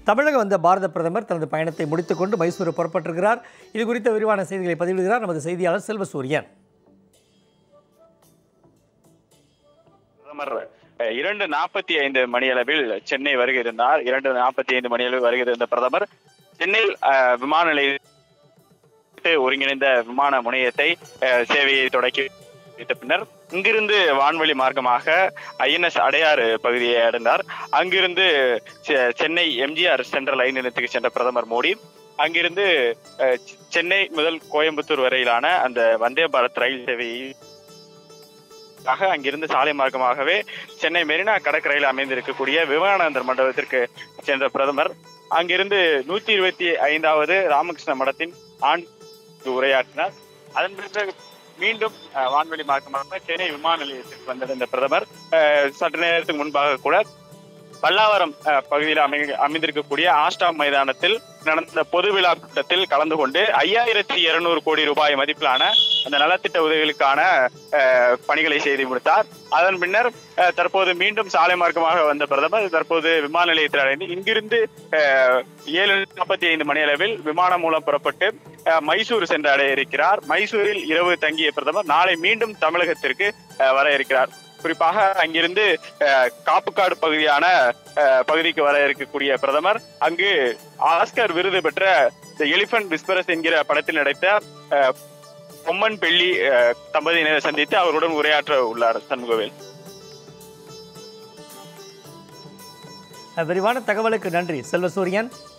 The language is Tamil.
தமிழகம் வந்த பாரத பிரதமர் தனது பயணத்தை முடித்துக்கொண்டு மைசூரு புறப்பட்டிருக்கிறார் இது குறித்த விரிவான செய்திகளை பதிவிடுகிறார் நமது செய்தியாளர் செல்வசூரியன் பிரதமர் அஹ், இரண்டு நாற்பத்தி ஐந்து மணியளவில் சென்னை வருகை இருந்தார் இரண்டு நாற்பத்தி ஐந்து மணியளவில் வருகை இருந்த பிரதமர் சென்னையில் அஹ், விமான நிலையத்தை ஒருங்கிணைந்த விமான முனையத்தை அஹ், சேவையை தொடக்கி வைத்த பின்னர் இங்கிருந்து வான்வழி மார்க்கமாக ஐஎன்எஸ் அடையாறு பகுதியை அடைந்தார் அங்கிருந்து செ- சென்னை எம்ஜிஆர் சென்ட்ரல் ரயில் நிலையத்துக்கு சென்ற பிரதமர் மோடி அங்கிருந்து அஹ், செ- சென்னை முதல் கோயம்புத்தூர் வரையிலான அந்த வந்தே பாரத் ரயில் சேவையை ஆக அங்கிருந்து சாலை மார்க்கமாகவே சென்னை மெரினா கடற்கரையில் அமைந்திருக்கக்கூடிய விவேகானந்தர் மண்டபத்திற்கு சென்ற பிரதமர் அங்கிருந்து நூத்தி இருபத்தி ஐந்தாவது ராமகிருஷ்ண மடத்தின் ஆண்டு உரையாற்றினார் அதன் பிறகு மீண்டும் அஹ், வான்வெளி மார்க்கமாக சென்னை விமான நிலையத்திற்கு வந்திருந்த பிரதமர் அஹ், சற்று நேரத்துக்கு முன்பாக கூட பல்லாவரம் அஹ், பகுதியில் அமை அமைந்திருக்கக்கூடிய ஆஸ்டா மைதானத்தில் நடந்த பொது விழா கூட்டத்தில் கலந்து கொண்டு ஐயாயிரத்தி இருநூறு கோடி ரூபாய் மதிப்பிலான அந்த நலத்திட்ட உதவிகளுக்கான அஹ், பணிகளை செய்து முடித்தார் அதன் பின்னர் அஹ், தற்போது மீண்டும் சாலை மார்க்கமாக வந்த பிரதமர் தற்போது விமான நிலையத்தில் அடைந்து இங்கிருந்து அஹ், ஏழு நாற்பத்தி ஐந்து மணி அளவில் விமானம் மூலம் புறப்பட்டு அஹ், மைசூர் சென்று அடைய இருக்கிறார் மைசூரில் இரவு தங்கிய பிரதமர் நாளை மீண்டும் தமிழகத்திற்கு அஹ், வர இருக்கிறார் குறிப்பாக அங்கிருந்து அஹ், காப்புக்காடு பகுதியான அஹ், பகுதிக்கு வர இருக்கக்கூடிய பிரதமர் அங்கு ஆஸ்கர் விருது பெற்ற தி எலிபென்ட் விஸ்பரஸ் என்கிற படத்தில் நடித்த அஹ், பொம்மன் பெள்ளி அஹ், தம்பதியினரை சந்தித்து அவருடன் உரையாற்ற உள்ளார் சண்முகவேல் விரிவான தகவலுக்கு நன்றி செல்வசூரியன்